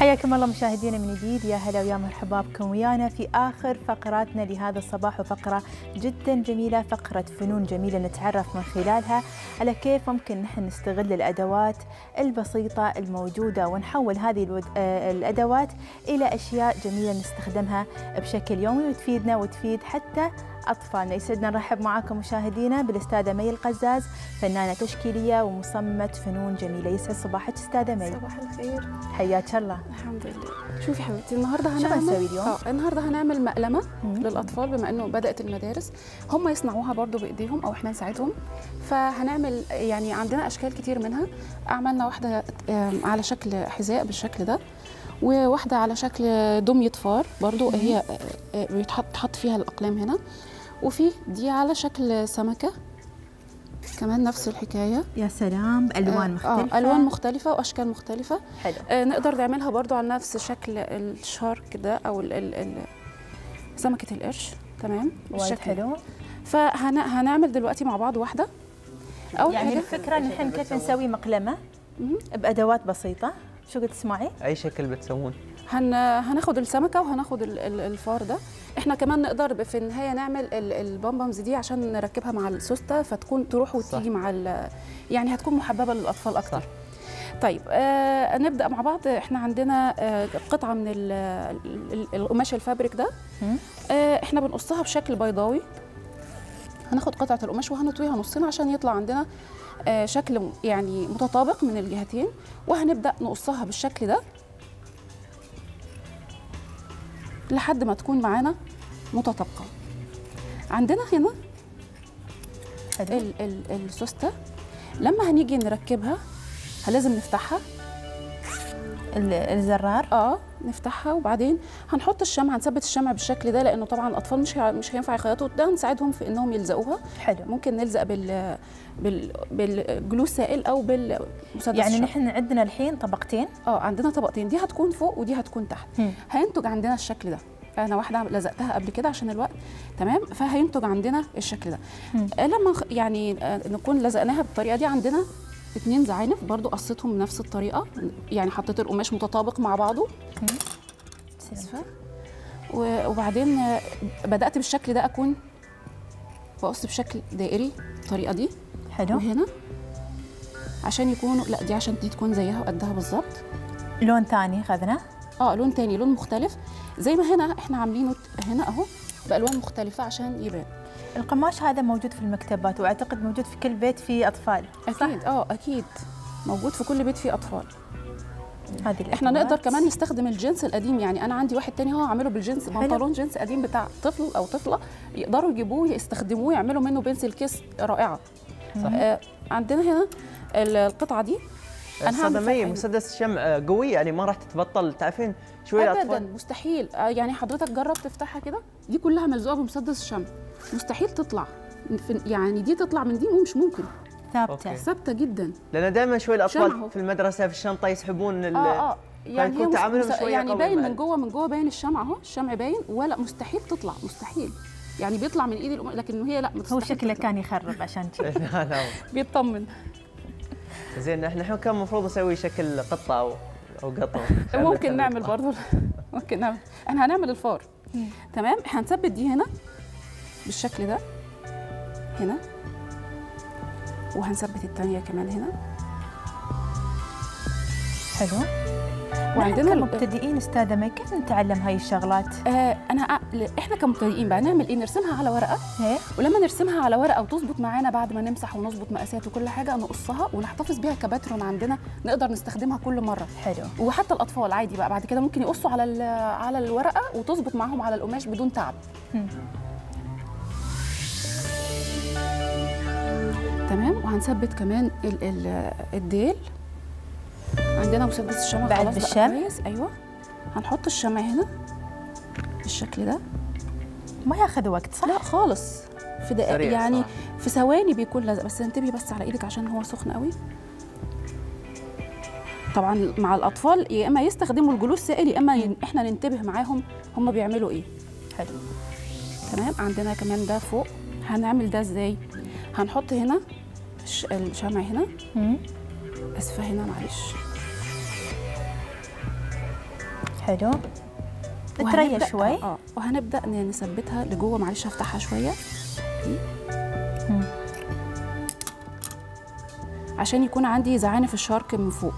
حياكم الله مشاهدينا من جديد يا هلا ويا مرحبا بكم ويانا في اخر فقراتنا لهذا الصباح وفقره جدا جميله فقره فنون جميله نتعرف من خلالها على كيف ممكن نحن نستغل الادوات البسيطه الموجوده ونحول هذه الود... آه، الادوات الى اشياء جميله نستخدمها بشكل يومي وتفيدنا وتفيد حتى أطفالنا يسعدنا نرحب معاكم مشاهدينا بالأستاذة مي القزاز فنانة تشكيلية ومصممة فنون جميلة يسعد صباحك أستاذة مي صباح الخير حياك الله الحمد لله شوفي حبيبتي النهارده شو هنعمل هنسوي اليوم؟ اه النهارده هنعمل مقلمه مم. للاطفال بما انه بدات المدارس هم يصنعوها برضو بايديهم او احنا نساعدهم فهنعمل يعني عندنا اشكال كتير منها عملنا واحده آم، على شكل حذاء بالشكل ده وواحده على شكل دميه فار برضو هي آه، آه، بيتحط تحط فيها الاقلام هنا وفي دي على شكل سمكه كمان نفس الحكايه يا سلام ألوان آه، مختلفة آه الوان مختلفه واشكال مختلفه حلو آه، نقدر نعملها برضو على نفس شكل الشارك ده او ال ال ال سمكه القرش تمام وايد بالشكل ده. حلو فهنعمل دلوقتي مع بعض واحده اول يعني حاجه الفكرة إن نحن كيف نسوي مقلمة مهم. بأدوات بسيطة شو قلت اسمعي؟ اي شكل بتسوون هن هناخد السمكه وهناخد ال- ال- الفار ده احنا كمان نقدر ب- في النهايه نعمل ال- البامبمز دي عشان نركبها مع السوسته فتكون تروح وتيجي مع ال- يعني هتكون محببه للاطفال اكتر صح. طيب آه نبدا مع بعض احنا عندنا آه قطعه من ال- ال- القماش الفابريك ده مم. آه احنا بنقصها بشكل بيضاوي هناخد قطعه القماش وهنطويها نصين عشان يطلع عندنا آه شكل م- يعني متطابق من الجهتين وهنبدا نقصها بالشكل ده لحد ما تكون معانا متطابقه عندنا هنا حلو ال ال السوسته لما هنيجي نركبها لازم نفتحها ال- الزرار اه نفتحها وبعدين هنحط الشمع هنثبت الشمع بالشكل ده لانه طبعا الاطفال مش هي- مش هينفع يخيطوا ده هنساعدهم في انهم يلزقوها حلو ممكن نلزق بال بال بالجلوس سائل او بالمسدس يعني الشمع. نحن عندنا الحين طبقتين اه عندنا طبقتين دي هتكون فوق ودي هتكون تحت مم. هينتج عندنا الشكل ده انا واحده لزقتها قبل كده عشان الوقت تمام فهينتج عندنا الشكل ده مم. آه، لما نخ- يعني آه، نكون لزقناها بالطريقه دي عندنا اتنين زعانف برضو قصتهم بنفس الطريقه يعني حطيت القماش متطابق مع بعضه اسفه و- وبعدين آه، بدات بالشكل ده اكون بقص بشكل دائري بالطريقه دي حلو وهنا عشان يكونوا لا دي عشان دي تكون زيها وقدها بالظبط لون ثاني اخذنا اه لون تاني لون مختلف زي ما هنا احنا عاملينه ت- هنا اهو بالوان مختلفه عشان يبان القماش هذا موجود في المكتبات واعتقد موجود في كل بيت فيه اطفال صح؟ اكيد اه اكيد موجود في كل بيت فيه اطفال هذه احنا الأدوات. نقدر كمان نستخدم الجنس القديم يعني انا عندي واحد تاني هو عامله بالجنس حلو. بنطلون جنس قديم بتاع طفل او طفله يقدروا يجيبوه يستخدموه يعملوا منه بنسل كيس رائعه صح. آه عندنا هنا ال- القطعه دي أنا هعمل استاذة فيها مي حاجة. مسدس الشمع آه، قوي يعني ما راح تتبطل تعرفين شوي ابدا الاطفال مستحيل آه يعني حضرتك جرب تفتحها كده دي كلها ملزوقه بمسدس الشمع مستحيل تطلع في- يعني دي تطلع من دي مش ممكن ثابته أوكي. ثابته جدا لان دائما شوي شمع الاطفال هو. في المدرسه في الشنطه يسحبون ال- اه اه يعني فيكون هي مس- تعاملهم مس- شوية يعني قوي باين مع من ال- جوه من جوه باين الشمع اهو الشمع باين ولا مستحيل تطلع مستحيل يعني بيطلع من ايد الام لكن هي لا هو مستحيل شكله تطلع. كان يخرب عشان كذا لا لا بيطمن زين احنا الحين كان المفروض نسوي شكل قطه او او قطه ممكن نعمل برضه ممكن نعمل احنا هنعمل الفار تمام هنثبت دي هنا بالشكل ده هنا وهنثبت الثانيه كمان هنا حلو وعندنا نحن ال- كمبتدئين استاذه مي كيف نتعلم هاي الشغلات؟ آه انا أ- احنا كمبتدئين بقى نعمل ايه نرسمها على ورقه ايه ولما نرسمها على ورقه وتظبط معانا بعد ما نمسح ونظبط مقاسات وكل حاجه نقصها ونحتفظ بيها كباترون عندنا نقدر نستخدمها كل مره حلو وحتى الاطفال عادي بقى بعد كده ممكن يقصوا على ال- على الورقه وتظبط معاهم على القماش بدون تعب مم. تمام وهنثبت كمان ال ال الديل عندنا مسدس الشمع بعد خلاص بقى بالشمع؟ كويس ايوه هنحط الشمع هنا بالشكل ده ما ياخذ وقت صح؟ لا خالص في دقائق سريع يعني صراحة. في ثواني بيكون لازق بس انتبهي بس على ايدك عشان هو سخن قوي طبعا مع الاطفال يا اما يستخدموا الجلوس سائل يا اما ين- احنا ننتبه معاهم هم بيعملوا ايه حلو تمام عندنا كمان ده فوق هنعمل ده ازاي هنحط هنا الش- الشمع هنا مم. اسفه هنا معلش حلو وهنبدأ- تريح شوي اه وهنبدا ن- نثبتها لجوه معلش هفتحها شويه دي. مم. عشان يكون عندي زعانف الشارك من فوق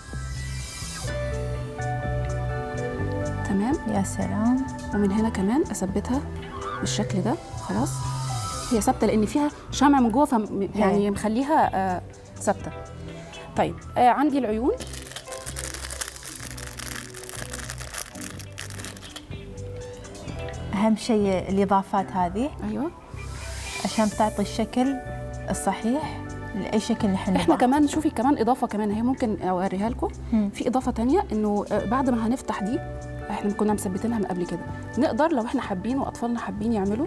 تمام يا سلام ومن هنا كمان اثبتها بالشكل ده خلاص هي ثابته لان فيها شمع من جوه فم يعني مخليها آه، ثابته طيب آه عندي العيون اهم شيء الاضافات هذه ايوه عشان تعطي الشكل الصحيح لاي شكل نحن احنا نبغاه. كمان شوفي كمان اضافه كمان هي ممكن اوريها لكم مم. في اضافه تانية انه آه، بعد ما هنفتح دي احنا كنا مثبتينها من قبل كده نقدر لو احنا حابين واطفالنا حابين يعملوا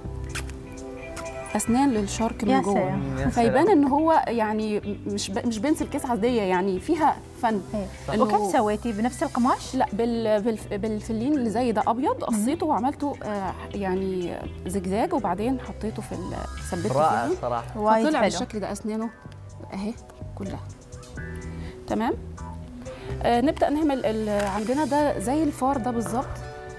اسنان للشارك يا من جوه سلام. يا فيبان سلام. ان هو يعني مش ب... مش بنسل كيس عاديه يعني فيها فن إيه. إنه- وكم سويتي بنفس القماش؟ لا بال... بالف... بالفلين اللي زي ده ابيض قصيته وعملته آه يعني زجزاج وبعدين حطيته في ال- ثبته رائع فيه صراحه وايد فطلع حلو بالشكل ده اسنانه اهي كلها تمام آه نبدا نعمل ال- عندنا ده زي الفار ده بالظبط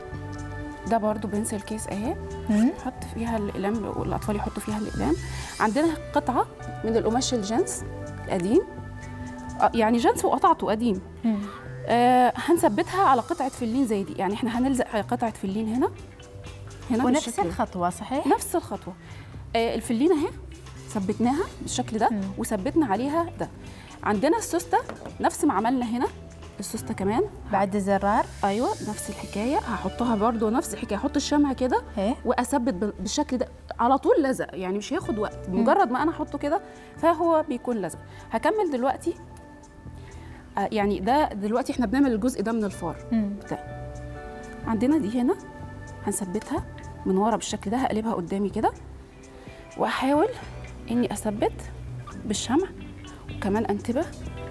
ده برضو بنسل كيس اهي مم. نحط فيها الاقلام والاطفال يحطوا فيها الاقلام عندنا قطعه من القماش الجنس القديم آه، يعني جنس وقطعته قديم مم. آه هنثبتها على قطعه فلين زي دي يعني احنا هنلزق قطعه فلين هنا هنا ونفس بالشكل ده. الخطوه صحيح؟ نفس الخطوه آه الفلينه اهي ثبتناها بالشكل ده مم. وثبتنا عليها ده عندنا السوسته نفس ما عملنا هنا السوسته كمان بعد الزرار ايوه نفس الحكايه هحطها برضو نفس الحكايه احط الشمع كده ايه واثبت بال- بالشكل ده على طول لزق يعني مش هياخد وقت مجرد ما انا احطه كده فهو بيكون لزق هكمل دلوقتي آه يعني ده دلوقتي احنا بنعمل الجزء ده من الفار مم. ده عندنا دي هنا هنثبتها من ورا بالشكل ده هقلبها قدامي كده واحاول اني اثبت بالشمع وكمان انتبه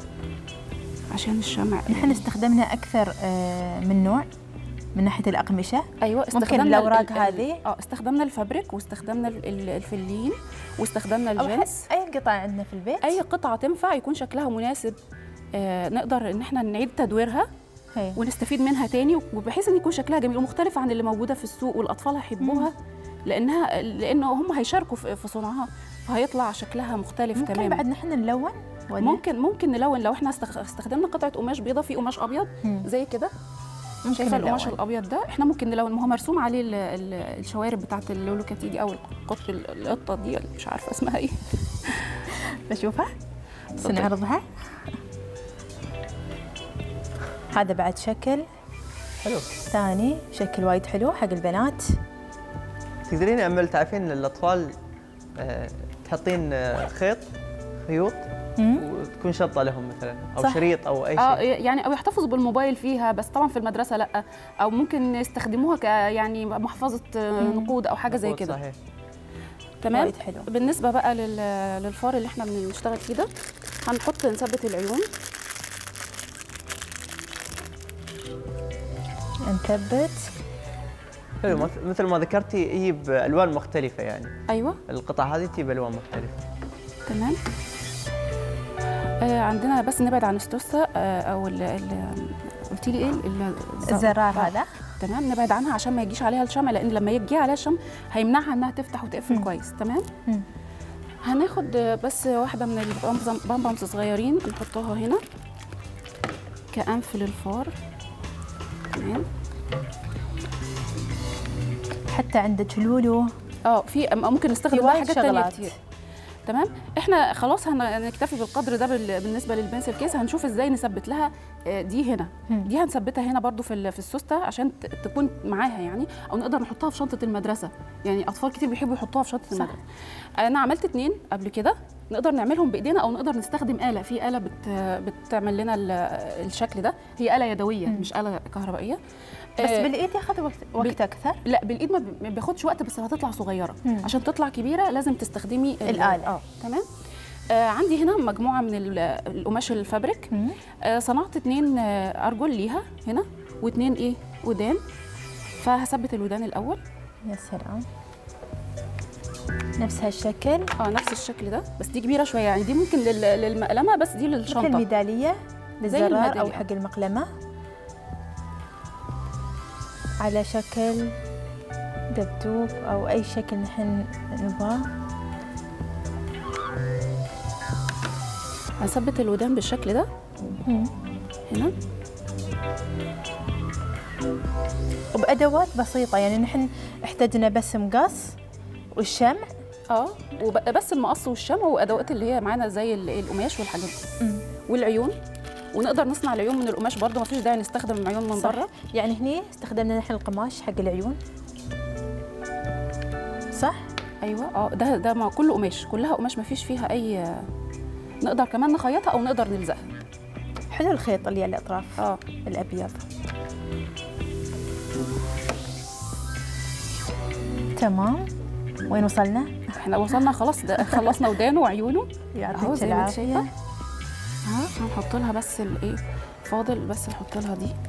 عشان الشمع نحن استخدمنا اكثر آه، من نوع من ناحيه الاقمشه ايوه ممكن استخدمنا ال- الأوراق ال- ال- هذه؟ اه استخدمنا الفابريك واستخدمنا ال- ال- الفلين واستخدمنا او الجنس حس اي قطعه عندنا في البيت اي قطعه تنفع يكون شكلها مناسب آه نقدر ان احنا نعيد تدويرها هي. ونستفيد منها تاني وبحيث ان يكون شكلها جميل ومختلف عن اللي موجوده في السوق والاطفال هيحبوها لانها لانه هم هيشاركوا في في صنعها فهيطلع شكلها مختلف ممكن تماما بعد نحن نلون ولا؟ ممكن ممكن نلون لو احنا استخ- استخدمنا قطعه قماش بيضه في قماش ابيض مم. زي كده ممكن شايفه القماش نلون. الابيض ده احنا ممكن نلون ما هو مرسوم عليه ال- ال- الشوارب بتاعت اللولو كاتي دي او القط القطه دي ولا مش عارفه اسمها ايه بشوفها سنعرضها هذا بعد شكل حلو ثاني شكل وايد حلو حق البنات تقدرين امل تعرفين الاطفال آه، تحطين آه، خيط خيوط مم. وتكون شنطه لهم مثلا او صح. شريط او اي اه شيء يعني او يحتفظوا بالموبايل فيها بس طبعا في المدرسه لا او ممكن يستخدموها ك يعني محفظه آه، نقود او حاجه زي مفروض كده صحيح تمام وايد حلو بالنسبه بقى لل- للفار اللي احنا بنشتغل فيه ده هنحط نثبت العيون نثبت حلو مث- مثل ما ذكرتي هي بالوان مختلفه يعني ايوه القطع هذه تجي بالوان مختلفه تمام آه عندنا بس نبعد عن السوسه آه او ال ال قلتي لي ايه ال- الز- الزرار آه، هذا تمام نبعد عنها عشان ما يجيش عليها الشمع لان لما يجي عليها الشمع هيمنعها انها تفتح وتقفل مم. كويس تمام مم. هناخد آه، بس واحده من البامبامز صغيرين نحطها هنا كأنف للفار تمام حتى عندك لولو اه في أم- ممكن نستخدم في بقى وايد حاجات تانية شغلات. كتير تمام احنا خلاص هن- هنكتفي بالقدر ده بال- بالنسبه للبنسل كيس هنشوف ازاي نثبت لها آه، دي هنا مم. دي هنثبتها هنا برضو في ال- في السوسته عشان ت- تكون معاها يعني او نقدر نحطها في شنطه المدرسه يعني اطفال كتير بيحبوا يحطوها في شنطه صح. المدرسه انا عملت اتنين قبل كده نقدر نعملهم بايدينا او نقدر نستخدم اله في اله بت بتعمل لنا ال- الشكل ده هي اله يدويه مم. مش اله كهربائيه بس آه، بالايد ياخذ وقت وقت اكثر لا بالايد ما بي- ما بياخدش وقت بس هتطلع صغيره مم. عشان تطلع كبيره لازم تستخدمي ال- الآلة. اه تمام آه عندي هنا مجموعه من ال- القماش الفابريك مم. آه صنعت اتنين آه ارجل ليها هنا واتنين ايه ودان فهثبت الودان الاول يا سلام نفس هالشكل اه نفس الشكل ده بس دي كبيره شويه يعني دي ممكن لل- للمقلمه بس دي مثل للشنطه الميداليه للزرار او الميدالية. حق المقلمه على شكل دبدوب أو أي شكل نحن نبغاه هنثبت الودان بالشكل ده مم. هنا وبأدوات بسيطة يعني نحن احتجنا بس مقص والشمع اه وبقى بس المقص والشمع وادوات اللي هي معانا زي ال- القماش والحاجات دي مم. والعيون ونقدر نصنع العيون من القماش برضه مفيش داعي نستخدم العيون من صح. بره يعني هني استخدمنا نحن القماش حق العيون صح؟ ايوه اه ده ده مع كله قماش كلها قماش مفيش فيها اي نقدر كمان نخيطها او نقدر نلزقها حلو الخيط اللي على الأطراف اه الأبيض تمام وين وصلنا؟ احنا وصلنا خلاص ده خلصنا ودانه وعيونه اهو يعطيك زي ما انت شايفه العافية ها هنحط لها بس الايه فاضل بس نحط لها دي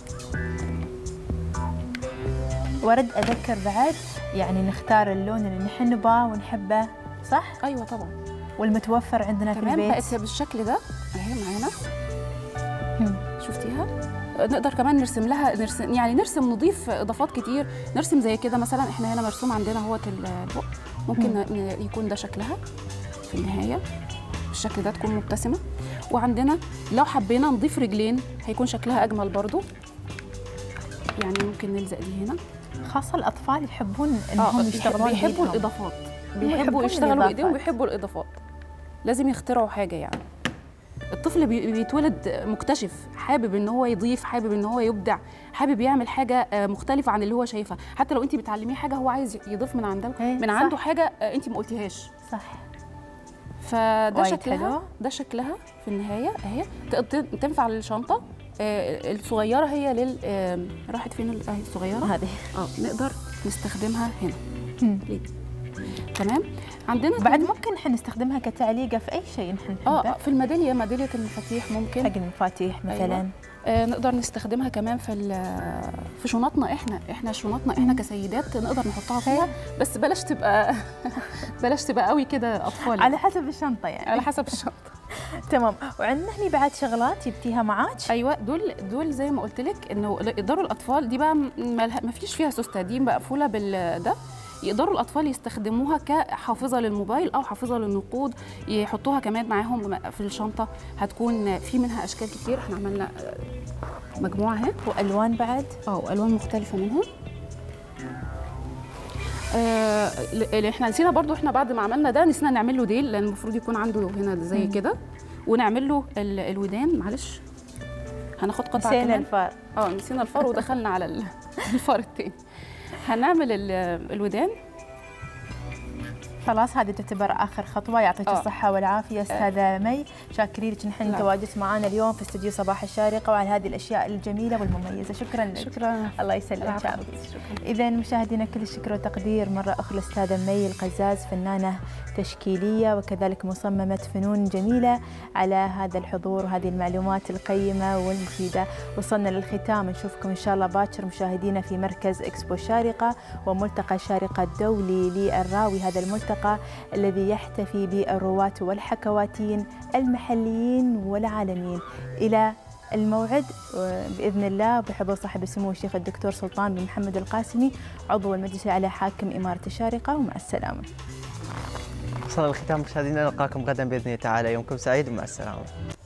ورد أذكر بعد يعني نختار اللون اللي نحن نبغاه ونحبه صح؟ ايوه طبعا والمتوفر عندنا في كمان البيت بقت بالشكل ده اهي معانا مم. شفتيها نقدر كمان نرسم لها نرسم يعني نرسم نضيف اضافات كتير نرسم زي كده مثلا احنا هنا مرسوم عندنا هوت البق ممكن ن- ن- يكون ده شكلها في النهايه بالشكل ده تكون مبتسمه وعندنا لو حبينا نضيف رجلين هيكون شكلها اجمل برضو يعني ممكن نلزق دي هنا خاصة الأطفال يحبون إنهم يح- يشتغلون بيحبوا بإيدهم. الاضافات هم بيحبوا يحبون يشتغلوا الإضافات. بايديهم وبيحبوا الاضافات لازم يخترعوا حاجه يعني الطفل بي- بيتولد مكتشف حابب ان هو يضيف حابب ان هو يبدع حابب يعمل حاجه آه، مختلفه عن اللي هو شايفها حتى لو انت بتعلميه حاجه هو عايز يضيف من عنده إيه، من صح. عنده حاجه آه، انت ما قلتيهاش صح فده وايد شكلها حلو. ده شكلها في النهايه اهي ت- ت- تنفع للشنطه آه، الصغيره هي لل آه، راحت فين ال- اهي الصغيره هذه اه نقدر نستخدمها هنا مم. تمام عندنا بعد كمان- ممكن نحن نستخدمها كتعليقة في أي شيء نحن اه نحبه آه، في الميداليه ميداليه المفاتيح ممكن حق المفاتيح مثلا أيوة. آه نقدر نستخدمها كمان في ال- في شنطنا احنا احنا شنطنا احنا كسيدات نقدر نحطها فيها بس بلاش تبقى بلاش تبقى قوي كده اطفال على حسب الشنطة يعني على حسب الشنطه تمام وعندنا هني بعد شغلات جبتيها معاك ايوه دول دول زي ما قلت لك انه يقدروا الاطفال دي بقى ما فيش فيها سوسته دي مقفوله بال ده يقدروا الاطفال يستخدموها كحافظه للموبايل او حافظه للنقود يحطوها كمان معاهم في الشنطه هتكون في منها اشكال كتير احنا عملنا آه، مجموعه اهي وألوان بعد اه الوان مختلفه منها آه اللي احنا نسينا برضو احنا بعد ما عملنا ده نسينا نعمل له ديل لان المفروض يكون عنده هنا زي مم. كده ونعمل له ال- الودان معلش هناخد قطعه نسينا كمان الفار اه نسينا الفار ودخلنا على ال- الفار التاني هنعمل ال- الودان خلاص هذه تعتبر اخر خطوه يعطيك آه. الصحه والعافيه استاذه مي شاكرين لك نحن لا. تواجدت معنا اليوم في استديو صباح الشارقه وعلى هذه الاشياء الجميله والمميزه شكرا لك شكرا الله يسلمك العفو. يا شكرا إذا مشاهدينا كل الشكر والتقدير مرة أخرى الأستاذة مي القزاز فنانة تشكيلية وكذلك مصممة فنون جميلة على هذا الحضور وهذه المعلومات القيمة والمفيدة وصلنا للختام نشوفكم إن شاء الله باكر مشاهدينا في مركز إكسبو الشارقة وملتقى الشارقة الدولي للراوي هذا الملتقى الذي يحتفي بالرواة والحكواتين المحليين والعالميين إلى الموعد باذن الله بحضور صاحب السمو الشيخ الدكتور سلطان بن محمد القاسمي عضو المجلس الاعلى حاكم اماره الشارقه ومع السلامه. وصلنا الختام مشاهدينا نلقاكم غدا باذن الله تعالى يومكم سعيد ومع السلامه